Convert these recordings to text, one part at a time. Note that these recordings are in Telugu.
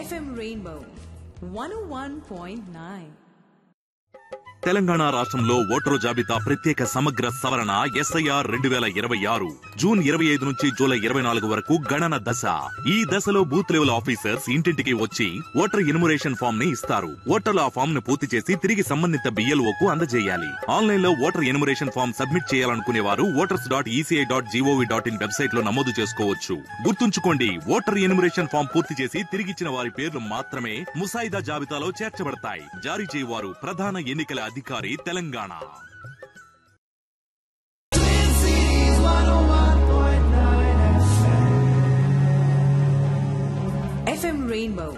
FM Rainbow 101.9. తెలంగాణ రాష్ట్రంలో ఓటరు జాబితా ప్రత్యేక సమగ్ర సవరణ ఎస్ఐఆర్ రెండు వేల ఇరవై ఆరు జూన్ ఇరవై ఐదు నుంచి జూలై ఇరవై నాలుగు వరకు గణన దశ ఈ దశలో బూత్ లెవెల్ ఆఫీసర్స్ ఇంటింటికి వచ్చి ఓటర్ ఇనుమరేషన్ ఫామ్ ని ఇస్తారు ఓటర్లు ఆ ఫామ్ ను పూర్తి చేసి తిరిగి సంబంధిత బిఎల్ఓ కు అందజేయాలి ఆన్లైన్ లో ఓటర్ ఎనుమరేషన్ ఫామ్ సబ్మిట్ చేయాలనుకునే వారు voters dot ECI dot GOV dot in website లో నమోదు చేసుకోవచ్చు గుర్తుంచుకోండి ఓటర్ ఎనుమరేషన్ ఫామ్ పూర్తి చేసి తిరిగిచ్చిన వారి పేర్లు మాత్రమే ముసాయిదా జాబితాలో చేర్చబడతాయి జారీ చేయవారు ప్రధాన ఎన్నికల అధికారి తెలంగాణ FM Rainbow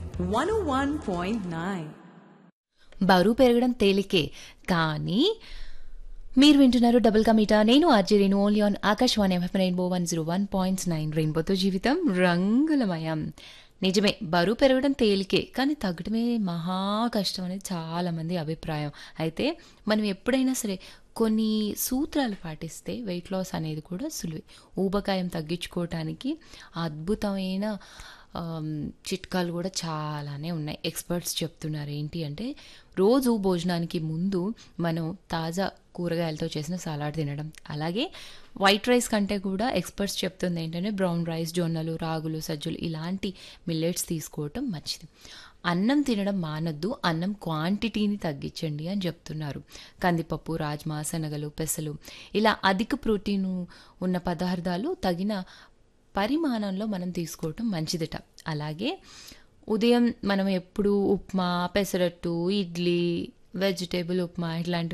101.9. బరువు పెరగడం తేలికే కానీ మీరు వింటున్నారు డబుల్ కమిటా నేను RJ Renu only on Akashvani FM rainbow one zero one point nine రెయిన్బోతో జీవితం రంగులమయం నిజమే బరువు పెరగడం తేలికే కానీ తగ్గడమే మహా కష్టం అనేది చాలామంది అభిప్రాయం అయితే మనం ఎప్పుడైనా సరే కొన్ని సూత్రాలు పాటిస్తే వెయిట్ లాస్ అనేది కూడా సులువే ఊబకాయం తగ్గించుకోవటానికి అద్భుతమైన ఆమ్, చిట్కాలు కూడా చాలానే ఉన్నాయి ఎక్స్పర్ట్స్ చెప్తున్నారు ఏంటి అంటే రోజు భోజనానికి ముందు మనం తాజా కూరగాయలతో చేసిన సలాడ్ తినడం అలాగే వైట్ రైస్ కంటే కూడా ఎక్స్పర్ట్స్ చెప్తుంది ఏంటంటే బ్రౌన్ రైస్ జొన్నలు రాగులు సజ్జలు ఇలాంటి మిల్లెట్స్ తీసుకోవటం మంచిది అన్నం తినడం మానొద్దు అన్నం క్వాంటిటీని తగ్గించండి అని చెప్తున్నారు కందిపప్పు రాజ్మా శనగలు పెసలు ఇలా అధిక ప్రోటీన్ ఉన్న పదార్థాలు తగిన పరిమాణంలో మనం తీసుకోవటం మంచిదట అలాగే ఉదయం మనం ఎప్పుడు ఉప్మా పెసరట్టు ఇడ్లీ వెజిటేబుల్ ఉప్మా ఇట్లాంటి